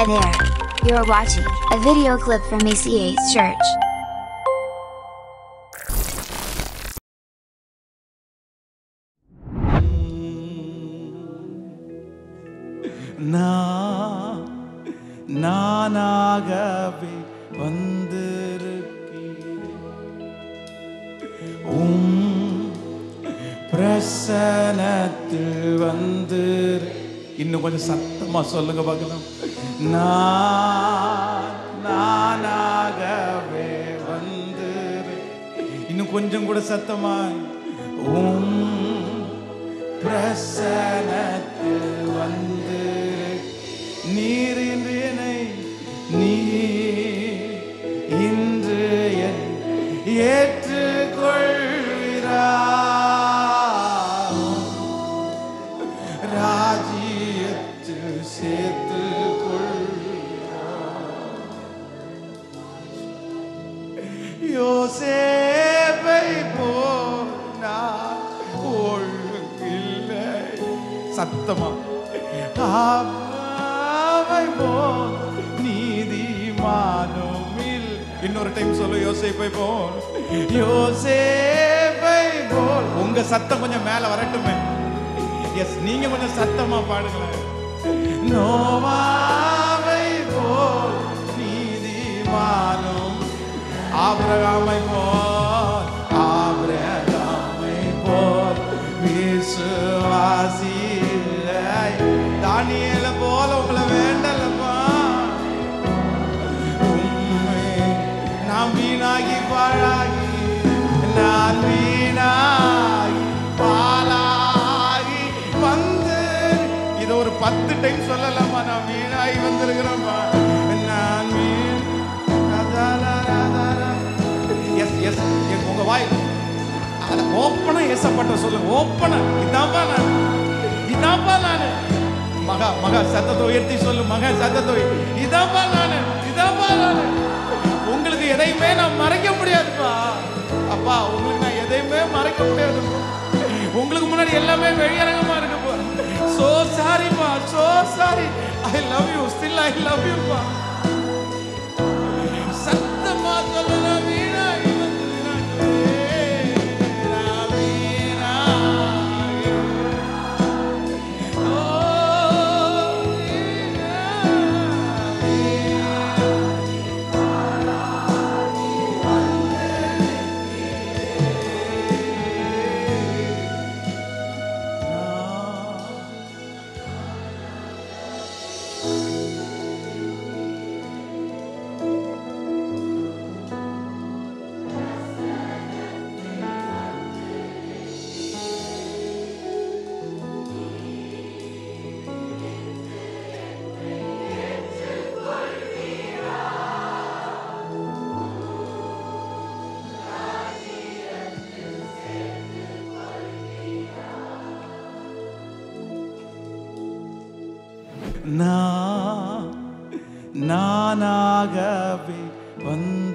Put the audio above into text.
Hi there. You're watching a video clip from ECA's church. நான் நானாகவே வந்திருக்கிறேன் உம் பிரசனத்தில் வந்திரு இன்னும் கொஞ்சம் சத்தமா சொல்லுங்க பார்க்கலாம் நான் நானாகவே வந்திரு இன்னும் கொஞ்சம் கூட சத்தமா உம் பிரசனத்தில் வந்து நீர் இன்று என்னை நீ இன்று என் ஏற்றுக்கொள்கிறா ராஜ்யத்தில் சேர்த்து யோசேப்பை போனா ஒழுங்கில்லை சத்தமா ஆவை போ நீதிமானும் இல் இன்னொரு டைம் சொல்லு யோசேப்பை போல் யோசேப்பை போல் உங்க சத்தம் கொஞ்சம் மேல வரட்டுமே எஸ் நீங்க கொஞ்சம் சத்தமா பாடுங்களேன் நோவாவை போல் நீதிமானும் ஆபிரகாமை போல் ஆபிரகாமை போல் விசுவாசி தானியல போல உங்களை வேண்டலப்பா உண்மை நான் வீணாகி பாழாகி நான் வீணாகி பாலாகி வந்து இதை ஒரு பத்து டைம் சொல்லலாமா நான் வீணாகி வந்திருக்கிறேன்ப்பா நான் வீண் எஸ் எஸ் உங்க வாய் அதை ஓப்பனா ஏசப்பட்ட சொல்லுங்க ஓப்பனா இதான்ப்பா நான் இதான்ப்பா நான் மகா மகா சத்தத்தை உயர்த்தி சொல்லு மகா சத்தத்தை உயர்- இதான்ப்பா நான் இதான்ப்பா நான் உங்களுக்கு எதையுமே நான் மறைக்க முடியாதுப்பா அப்பா உங்களுக்கு நான் எதையுமே மறைக்க முடியாது உங்களுக்கு முன்னாடி எல்லாமே வெளியரங்கமா இருக்குப்பா சோ சாரிப்பா so sorry I love you still I love யூப்பா சத்தமா சொல்லலாம் வீணாகி வந்திருக்கிறாங்களே. நான் வீணாகி. ஓ, வீணாகி. நான் நானாகவே வந்து